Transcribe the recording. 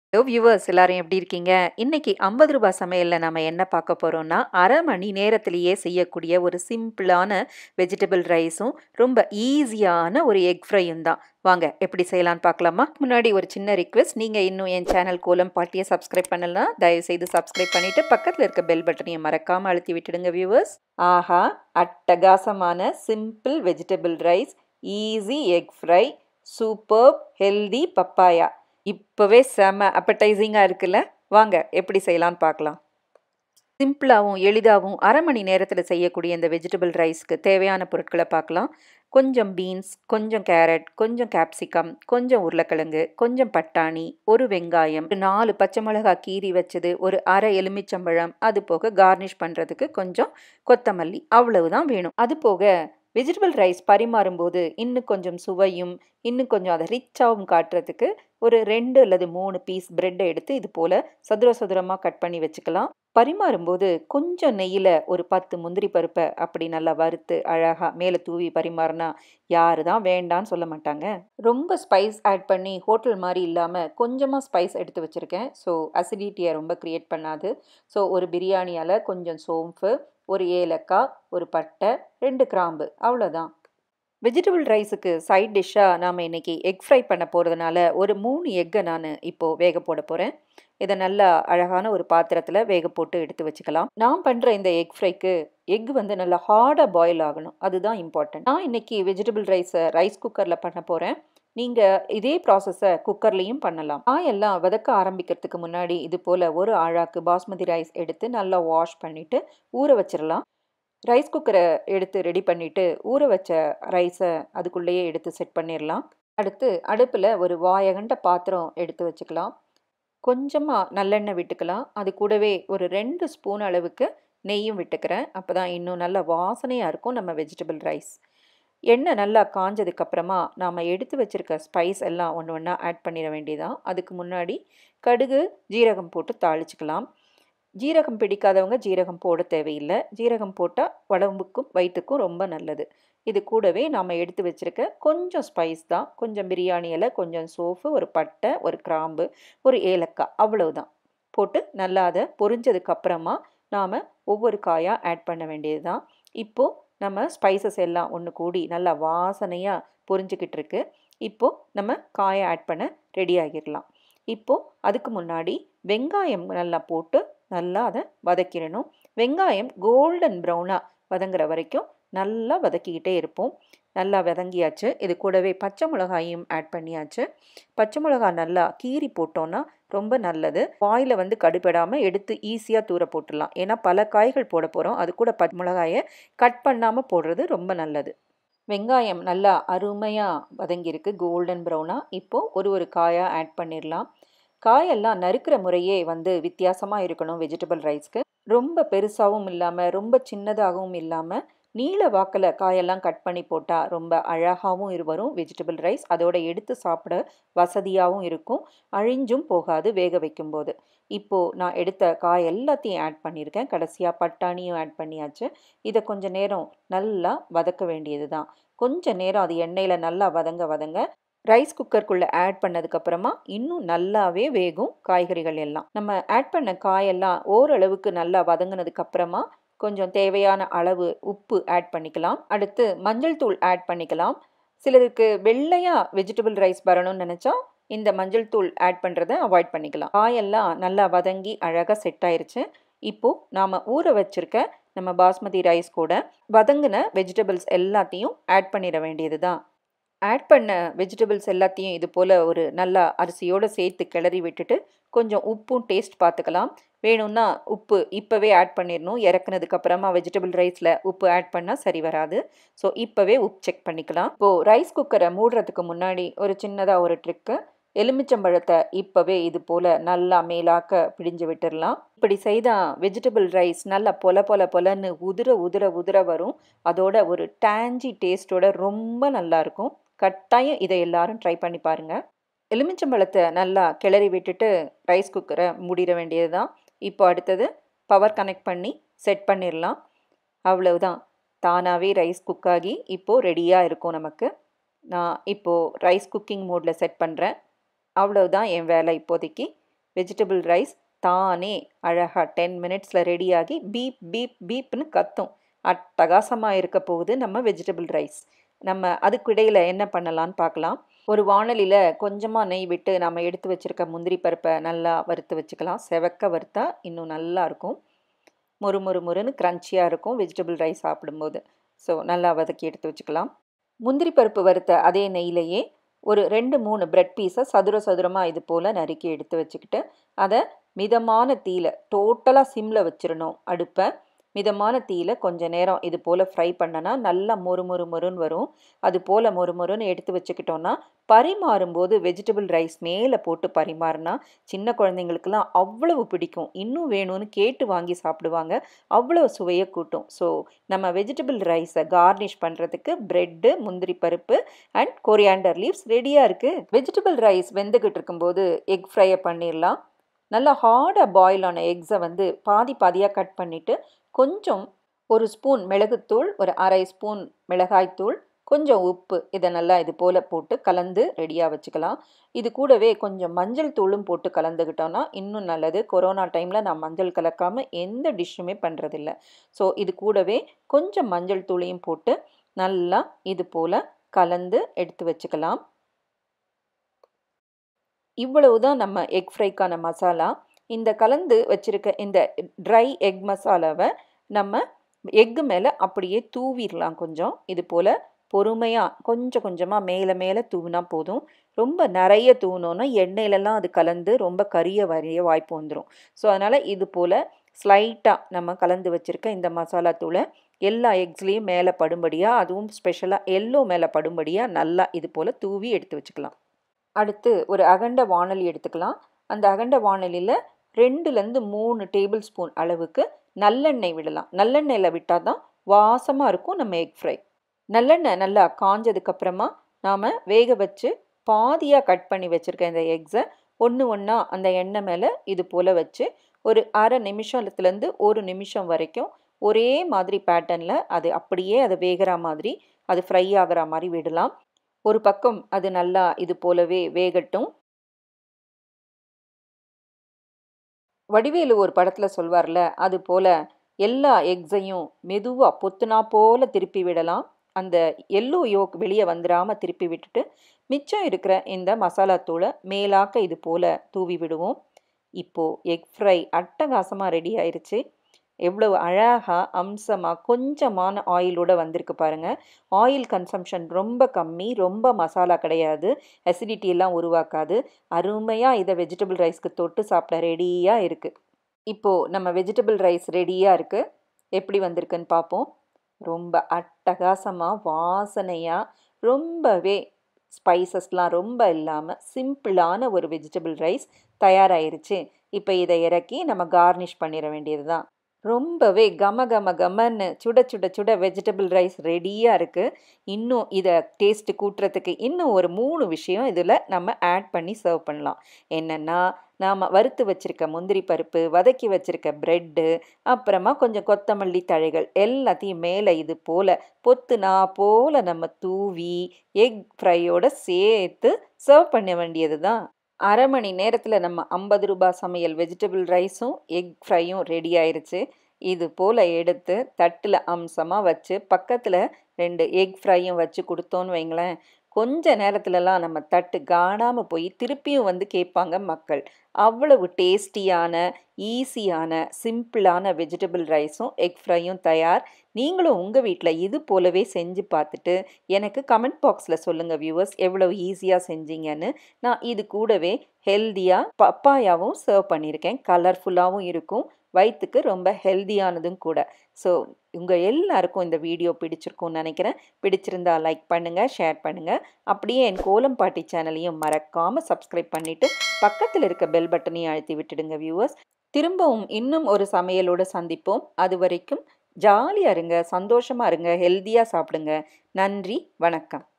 hello viewers எல்லாரும் எப்படி இருக்கீங்க இன்னைக்கு ஐம்பது ரூபாய் சமையலில் நம்ம என்ன பார்க்க போகிறோம்னா அரை மணி நேரத்திலேயே செய்யக்கூடிய ஒரு சிம்பிளான வெஜிடபிள் ரைஸும் ரொம்ப ஈஸியான ஒரு எக் ஃப்ரையும் தான் வாங்க எப்படி செய்யலான்னு பார்க்கலாமா முன்னாடி ஒரு சின்ன ரிக்வெஸ்ட் நீங்கள் இன்னும் என் சேனல் கோலம் பாட்டியை சப்ஸ்கிரைப் பண்ணலாம் தயவுசெய்து சப்ஸ்கிரைப் பண்ணிவிட்டு பக்கத்தில் இருக்க பெல் பட்டனையும் மறக்காமல் அழுத்தி விட்டுடுங்க வியூவர்ஸ் ஆஹா அட்டகாசமான simple vegetable rice easy egg fry super healthy papaya இப்போவே செம அப்படைசிங்காக இருக்குல்ல வாங்க எப்படி செய்யலான்னு பார்க்கலாம் சிம்பிளாகவும் எளிதாகவும் அரை மணி நேரத்தில் செய்யக்கூடிய இந்த வெஜிடபிள் ரைஸ்க்கு தேவையான பொருட்களை பார்க்கலாம் கொஞ்சம் பீன்ஸ் கொஞ்சம் கேரட் கொஞ்சம் கேப்சிகம் கொஞ்சம் உருளைக்கிழங்கு கொஞ்சம் பட்டாணி ஒரு வெங்காயம் ஒரு நாலு பச்சை மிளகா கீரி வச்சது ஒரு அரை எலுமிச்சம்பழம் அது போக கார்னிஷ் பண்ணுறதுக்கு கொஞ்சம் கொத்தமல்லி அவ்வளவுதான் வேணும் அது போக வெஜிடபிள் ரைஸ் பரிமாறும்போது இன்னும் கொஞ்சம் சுவையும் இன்னும் கொஞ்சம் அதை ரிச்சாகவும் காட்டுறதுக்கு ஒரு ரெண்டு அல்லது மூணு பீஸ் பிரெட்டை எடுத்து இது போல் சதுர சதுரமாக கட் பண்ணி வச்சுக்கலாம் பரிமாறும்போது கொஞ்சம் நெய்யில் ஒரு பத்து முந்திரி பருப்பை அப்படி நல்லா வறுத்து அழகாக மேலே தூவி பரிமாறினா யாரு தான் வேண்டான்னு சொல்ல மாட்டாங்க ரொம்ப ஸ்பைஸ் ஆட் பண்ணி ஹோட்டல் மாதிரி இல்லாமல் கொஞ்சமாக ஸ்பைஸ் எடுத்து வச்சுருக்கேன் ஸோ அசிடிட்டியை ரொம்ப க்ரியேட் பண்ணாது ஸோ ஒரு பிரியாணியால் கொஞ்சம் சோம்பு ஒரு ஏலக்காய் ஒரு பட்டை ரெண்டு கிராம்பு அவ்வளோதான் வெஜிடபிள் ரைஸுக்கு சைட் டிஷ்ஷாக நாம் இன்றைக்கி எக் ஃப்ரை பண்ண போகிறதுனால ஒரு மூணு எக்கை நான் இப்போது வேக போட போகிறேன் இதை நல்லா அழகான ஒரு பாத்திரத்தில் வேக போட்டு எடுத்து வச்சுக்கலாம் நான் பண்ணுற இந்த எக் ஃப்ரைக்கு எக் வந்து நல்லா ஹார்டாக பாயில் ஆகணும் அதுதான் இம்பார்ட்டன்ட் நான் இன்றைக்கி வெஜிடபிள் ரைஸை ரைஸ் குக்கரில் பண்ண போகிறேன் நீங்கள் இதே ப்ராசஸை குக்கர்லேயும் பண்ணலாம் காயெல்லாம் வதக்க ஆரம்பிக்கிறதுக்கு முன்னாடி இது போல் ஒரு ஆழாக்கு பாஸ்மதி ரைஸ் எடுத்து நல்லா வாஷ் பண்ணிவிட்டு ஊற வச்சிடலாம் ரைஸ் குக்கரை எடுத்து ரெடி பண்ணிவிட்டு ஊற வச்ச ரைஸை அதுக்குள்ளேயே எடுத்து செட் பண்ணிடலாம் அடுத்து அடுப்பில் ஒரு வாயகண்ட பாத்திரம் எடுத்து வச்சுக்கலாம் கொஞ்சமாக நல்லெண்ணெய் விட்டுக்கலாம் அது கூடவே ஒரு ரெண்டு ஸ்பூன் அளவுக்கு நெய்யும் விட்டுக்கிறேன் அப்போ தான் இன்னும் நல்ல வாசனையாக இருக்கும் நம்ம வெஜிடபிள் ரைஸ் எண்ணெய் நல்லா காஞ்சதுக்கப்புறமா நாம் எடுத்து வச்சுருக்க ஸ்பைஸ் எல்லாம் ஒன்று ஒன்றா ஆட் பண்ணிட வேண்டியதான் அதுக்கு முன்னாடி கடுகு ஜீரகம் போட்டு தாளிச்சுக்கலாம் ஜீரகம் பிடிக்காதவங்க ஜீரகம் போட தேவையில்லை ஜீரகம் போட்டால் உடம்புக்கும் வயிற்றுக்கும் ரொம்ப நல்லது இது கூடவே நாம் எடுத்து வச்சுருக்க கொஞ்சம் ஸ்பைஸ் தான் கொஞ்சம் பிரியாணி இலை கொஞ்சம் சோஃபு ஒரு பட்டை ஒரு கிராம்பு ஒரு ஏலக்காய் அவ்வளவுதான் போட்டு நல்லா அதை பொரிஞ்சதுக்கப்புறமா நாம் ஒவ்வொரு காயாக ஆட் பண்ண வேண்டியது தான் இப்போது நம்ம ஸ்பைசஸ் எல்லாம் ஒன்று கூடி நல்லா வாசனையாக பொரிஞ்சுக்கிட்டு இருக்கு இப்போது நம்ம காயை ஆட் பண்ண ரெடி ஆகிடலாம் இப்போது அதுக்கு முன்னாடி வெங்காயம் நல்லா போட்டு நல்லா அதை வதக்கிடணும் வெங்காயம் கோல்டன் ப்ரௌனாக வதங்குற வரைக்கும் நல்லா வதக்கிக்கிட்டே இருப்போம் நல்லா வதங்கியாச்சு இது கூடவே பச்சை மிளகாயும் ஆட் பண்ணியாச்சு பச்சை மிளகா நல்லா கீறி போட்டோன்னா ரொம்ப நல்லது வாயில் வந்து கடுப்படாமல் எடுத்து ஈஸியாக தூர போட்டுடலாம் ஏன்னா பல காய்கள் போட போகிறோம் அது கூட பச்சை மிளகாயை கட் பண்ணாமல் போடுறது ரொம்ப நல்லது வெங்காயம் நல்லா அருமையாக வதங்கியிருக்கு கோல்டன் ப்ரௌனாக இப்போது ஒரு ஒரு காயாக ஆட் பண்ணிடலாம் காயெல்லாம் நறுக்கிற முறையே வந்து வித்தியாசமாக இருக்கணும் வெஜிடபிள் ரைஸ்க்கு ரொம்ப பெருசாகவும் இல்லாமல் ரொம்ப சின்னதாகவும் இல்லாமல் நீல வாக்கில் காயெல்லாம் கட் பண்ணி போட்டால் ரொம்ப அழகாகவும் இரு வரும் வெஜிடபிள் ரைஸ் அதோட எடுத்து சாப்பிட வசதியாகவும் இருக்கும் அழிஞ்சும் போகாது வேக வைக்கும்போது இப்போது நான் எடுத்த காய் எல்லாத்தையும் ஆட் பண்ணியிருக்கேன் கடைசியாக பட்டாணியும் ஆட் பண்ணியாச்சு இதை கொஞ்சம் நேரம் நல்லா வதக்க வேண்டியது தான் கொஞ்சம் நேரம் அது எண்ணெயில் நல்லா வதங்க வதங்க ரைஸ் குக்கருக்குள்ளே ஆட் பண்ணதுக்கப்புறமா இன்னும் நல்லாவே வேகும் காய்கறிகள் எல்லாம் நம்ம ஆட் பண்ண காயெல்லாம் ஓரளவுக்கு நல்லா வதங்கினதுக்கப்புறமா கொஞ்சம் தேவையான அளவு உப்பு ஆட் பண்ணிக்கலாம் அடுத்து மஞ்சள் தூள் ஆட் பண்ணிக்கலாம் சிலருக்கு வெள்ளையாக வெஜிடபிள் ரைஸ் வரணும்னு நினச்சா இந்த மஞ்சள் தூள் ஆட் பண்ணுறதை அவாய்ட் பண்ணிக்கலாம் காயெல்லாம் நல்லா வதங்கி அழகாக செட் ஆயிருச்சு இப்போது நாம் ஊற வச்சுருக்க நம்ம பாஸ்மதி ரைஸ் கூட வதங்கின வெஜிடபிள்ஸ் எல்லாத்தையும் ஆட் பண்ணிட வேண்டியது தான் ஆட் பண்ண வெஜிடபிள்ஸ் எல்லாத்தையும் இது போல் ஒரு நல்லா அரிசியோடு சேர்த்து கிளறி விட்டுட்டு கொஞ்சம் உப்பும் டேஸ்ட் பார்த்துக்கலாம் வேணும்னா உப்பு இப்போவே ஆட் பண்ணிடணும் இறக்குனதுக்கப்புறமா வெஜிடபிள் ரைஸில் உப்பு ஆட் பண்ணால் சரி வராது ஸோ இப்போவே உப்பு செக் பண்ணிக்கலாம் இப்போது ரைஸ் குக்கரை மூடுறதுக்கு முன்னாடி ஒரு சின்னதாக ஒரு ட்ரிக்கு எலுமிச்சம்பழத்தை இப்போவே இது போல் நல்லா மேலாக்க பிடிஞ்சு விட்டுடலாம் இப்படி செய்தால் வெஜிடபிள் ரைஸ் நல்லா பொல பொல பொலன்னு உதிர உதிர உதிர வரும் அதோட ஒரு டேஞ்சி டேஸ்ட்டோட ரொம்ப நல்லாயிருக்கும் கட்டாயம் இதை எல்லாரும் ட்ரை பண்ணி பாருங்கள் எலுமிச்சம்பழத்தை நல்லா கிளறி விட்டுட்டு ரைஸ் குக்கரை மூடிட வேண்டியது தான் இப்போ அடுத்தது பவர் கனெக்ட் பண்ணி செட் பண்ணிடலாம் அவ்வளவுதான் தானாகவே ரைஸ் குக் ஆகி இப்போது ரெடியாக இருக்கும் நமக்கு நான் இப்போது ரைஸ் குக்கிங் மோடில் செட் பண்ணுறேன் அவ்வளவுதான் என் வேலை இப்போதைக்கு வெஜிடபிள் ரைஸ் தானே அழகாக டென் மினிட்ஸில் ரெடியாகி பீப் பீப் பீப்னு கத்தும் அட்டகாசமாக இருக்க போகுது நம்ம வெஜிடபிள் ரைஸ் நம்ம அதுக்கு இடையில் என்ன பண்ணலான்னு பார்க்கலாம் ஒரு வானலியில் கொஞ்சமாக நெய் விட்டு நம்ம எடுத்து வச்சுருக்க முந்திரி பருப்பை நல்லா வறுத்து வச்சுக்கலாம் செவக்க வறுத்தா இன்னும் நல்லா இருக்கும் மொறு மொறு மொறுன்னு க்ரன்ச்சியாக இருக்கும் வெஜிடபிள் ரைஸ் சாப்பிடும்போது ஸோ நல்லா வதக்கி எடுத்து வச்சுக்கலாம் முந்திரி பருப்பு வறுத்த அதே நெய்யிலேயே ஒரு ரெண்டு மூணு பிரெட் பீஸை சதுர சதுரமாக இது போல் நறுக்கி எடுத்து வச்சுக்கிட்டு அதை மிதமான தீயில் டோட்டலாக சிம்மில் வச்சிடணும் அடுப்பை மிதமான தீயில் கொஞ்ச நேரம் இது போல் ஃப்ரை பண்ணனா நல்லா மொறு மொறு மொறுன்னு வரும் அது போல் மொறு மொறுன்னு எடுத்து வச்சுக்கிட்டோன்னா பரிமாறும்போது வெஜிடபிள் ரைஸ் மேலே போட்டு பரிமாறினா சின்ன குழந்தைங்களுக்கெல்லாம் அவ்வளவு பிடிக்கும் இன்னும் வேணும்னு கேட்டு வாங்கி சாப்பிடுவாங்க அவ்வளோ சுவையை கூட்டும் ஸோ நம்ம வெஜிடபிள் ரைஸை கார்னிஷ் பண்ணுறதுக்கு ப்ரெட்டு முந்திரி பருப்பு அண்ட் கொரியாண்டர் லீவ்ஸ் ரெடியாக இருக்குது வெஜிடபிள் ரைஸ் வெந்துக்கிட்டு இருக்கும்போது எக் ஃப்ரையை பண்ணிடலாம் நல்லா ஹார்டாக பாயில் ஆன எக்ஸை வந்து பாதி பாதியாக கட் பண்ணிவிட்டு கொஞ்சம் ஒரு ஸ்பூன் மிளகுத்தூள் ஒரு அரை ஸ்பூன் மிளகாய்த்தூள் கொஞ்சம் உப்பு இதை நல்லா இது போல் போட்டு கலந்து ரெடியாக வச்சுக்கலாம் இது கூடவே கொஞ்சம் மஞ்சள் தூளும் போட்டு கலந்துக்கிட்டோன்னா இன்னும் நல்லது கொரோனா டைமில் நான் மஞ்சள் கலக்காமல் எந்த டிஷ்ஷுமே பண்ணுறதில்ல ஸோ இது கூடவே கொஞ்சம் மஞ்சள் தூளையும் போட்டு நல்லா இது போல் கலந்து எடுத்து வச்சுக்கலாம் இவ்வளவு தான் நம்ம எக் ஃப்ரைக்கான மசாலா இந்த கலந்து வச்சுருக்க இந்த ட்ரை எக் மசாலாவை நம்ம எக்கு மேலே அப்படியே தூவிடலாம் கொஞ்சம் இது போல் பொறுமையாக கொஞ்சம் கொஞ்சமாக மேலே மேலே தூவினா போதும் ரொம்ப நிறைய தூவினோன்னா எண்ணெயிலலாம் அது கலந்து ரொம்ப கரிய வரைய வாய்ப்பு வந்துடும் ஸோ அதனால் இது போல் ஸ்லைட்டாக நம்ம கலந்து வச்சுருக்க இந்த மசாலா தூளை எல்லா எக்ஸ்லேயும் மேலே படும்படியாக அதுவும் ஸ்பெஷலாக எல்லோ மேலே படும்படியாக நல்லா இது போல் தூவி எடுத்து வச்சுக்கலாம் அடுத்து ஒரு அகண்ட வானொலி எடுத்துக்கலாம் அந்த அகண்ட வானொலியில் ரெண்டுலேருந்து மூணு டேபிள் ஸ்பூன் அளவுக்கு நல்லெண்ணெய் விடலாம் நல்லெண்ணெயில் விட்டால் தான் வாசமாக இருக்கும் நம்ம எக் ஃப்ரை நல்லெண்ணெய் நல்லா காஞ்சதுக்கப்புறமா நாம் வேக வச்சு பாதியாக கட் பண்ணி வச்சுருக்க இந்த எக்ஸை ஒன்று ஒன்றா அந்த எண்ணெய் மேலே இது போல் வச்சு ஒரு அரை நிமிஷத்துலேருந்து ஒரு நிமிஷம் வரைக்கும் ஒரே மாதிரி பேட்டர்னில் அது அப்படியே அதை வேகிற மாதிரி அது ஃப்ரை ஆகிற மாதிரி விடலாம் ஒரு பக்கம் அது நல்லா இது போலவே வேகட்டும் வடிவேலு ஒரு படத்தில் சொல்வார்ல அது போல் எல்லா எக்ஸையும் மெதுவாக பொத்துனா போல் திருப்பி விடலாம் அந்த எல்லோ யோக் வெளியே வந்துடாமல் திருப்பி விட்டுட்டு மிச்சம் இருக்கிற இந்த மசாலா தூளை மேலாக்க இது போல் தூவி விடுவோம் இப்போது எக் ஃப்ரை அட்டகாசமாக ரெடி ஆயிடுச்சு எவ்வளவு அழகாக அம்சமாக கொஞ்சமான ஆயிலோட வந்திருக்கு பாருங்கள் ஆயில் கன்சம்ஷன் ரொம்ப கம்மி ரொம்ப மசாலா கிடையாது அசிடிட்டி எல்லாம் உருவாக்காது அருமையாக இதை வெஜிடபிள் ரைஸ்க்கு தொட்டு சாப்பிட ரெடியாக இருக்குது இப்போது நம்ம வெஜிடபிள் ரைஸ் ரெடியாக இருக்குது எப்படி வந்திருக்குன்னு பார்ப்போம் ரொம்ப அட்டகாசமாக வாசனையாக ரொம்பவே ஸ்பைசஸ்லாம் ரொம்ப இல்லாமல் சிம்பிளான ஒரு வெஜிடபிள் ரைஸ் தயாராகிருச்சு இப்போ இதை இறக்கி நம்ம கார்னிஷ் பண்ணிட வேண்டியது தான் ரொம்பவே கம கம கமன்னு சுட சுட சுட வெஜிடபிள் ரைஸ் ரெடியாக இருக்குது இன்னும் இதை டேஸ்ட்டு கூட்டுறதுக்கு இன்னும் ஒரு மூணு விஷயம் இதில் நம்ம ஆட் பண்ணி சர்வ் பண்ணலாம் என்னென்னா நாம் வறுத்து வச்சுருக்க முந்திரி பருப்பு வதக்கி வச்சுருக்க ப்ரெட்டு அப்புறமா கொஞ்சம் கொத்தமல்லி தழைகள் எல்லாத்தையும் மேலே இது போல் பொத்துனா போல் நம்ம தூவி எக் ஃப்ரையோட சேர்த்து சர்வ் பண்ண வேண்டியது தான் அரை மணி நேரத்தில் நம்ம ஐம்பது ரூபாய் சமையல் வெஜிடபிள் ரைஸும் எக் ஃப்ரையும் ரெடி ஆயிருச்சு இது போல் எடுத்து தட்டில் அம்சமாக வச்சு பக்கத்தில் ரெண்டு எக் ஃப்ரையும் வச்சு கொடுத்தோன்னு வைங்களேன் கொஞ்ச நேரத்துலலாம் நம்ம தட்டு காணாமல் போய் திருப்பியும் வந்து கேட்பாங்க மக்கள் அவ்வளவு டேஸ்டியான ஈஸியான சிம்பிளான வெஜிடபிள் ரைஸும் எக் ஃப்ரையும் தயார் நீங்களும் உங்கள் வீட்டில் இது போலவே செஞ்சு பார்த்துட்டு எனக்கு கமெண்ட் பாக்ஸில் சொல்லுங்கள் வியூவர்ஸ் எவ்வளோ ஈஸியாக செஞ்சீங்கன்னு நான் இது கூடவே ஹெல்த்தியாக பப்பாயாவும் சர்வ் பண்ணியிருக்கேன் கலர்ஃபுல்லாகவும் இருக்கும் வயிற்றுக்கு ரொம்ப ஹெல்த்தியானதும் கூட ஸோ உங்கள் எல்லாருக்கும் இந்த வீடியோ பிடிச்சிருக்கும்னு நினைக்கிறேன் பிடிச்சிருந்தா லைக் பண்ணுங்கள் ஷேர் பண்ணுங்கள் அப்படியே என் கோலம் பாட்டி சேனலையும் மறக்காமல் சப்ஸ்கிரைப் பண்ணிவிட்டு பக்கத்தில் இருக்க பெல் பட்டனையும் அழுத்தி விட்டுடுங்க வியூவர்ஸ் திரும்பவும் இன்னும் ஒரு சமையலோடு சந்திப்போம் அது வரைக்கும் ஜாலியாக இருங்க சந்தோஷமாக இருங்க ஹெல்த்தியாக சாப்பிடுங்க நன்றி வணக்கம்